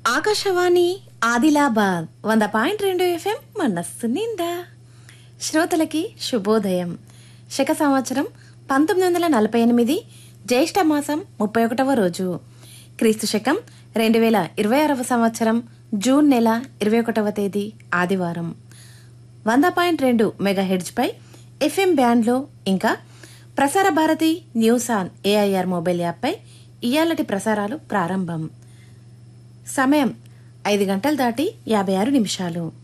ఆకాశవాణి ఆదిలాబాద్ వంద పాయింట్ రెండు ఎఫ్ఎం మనస్సు నిండా శ్రోతలకి శుభోదయం శక సంవత్సరం పంతొమ్మిది వందల నలభై ఎనిమిది జ్యేష్ఠ మాసం ముప్పై ఒకటవ రోజు క్రీస్తు శకం రెండు వేల ఇరవై ఆరవ సంవత్సరం జూన్ నెల ఇరవై ఒకటవ తేదీ ఆదివారం వంద పాయింట్ రెండు మెగా హెడ్జ్పై ఎఫ్ఎం బ్యాండ్లో ఇంకా Prasar Bharati news on AIR mobile యాప్పై ఇయాలటి ప్రసారాలు ప్రారంభం సమయం ఐదు గంటలు దాటి యాభై ఆరు నిమిషాలు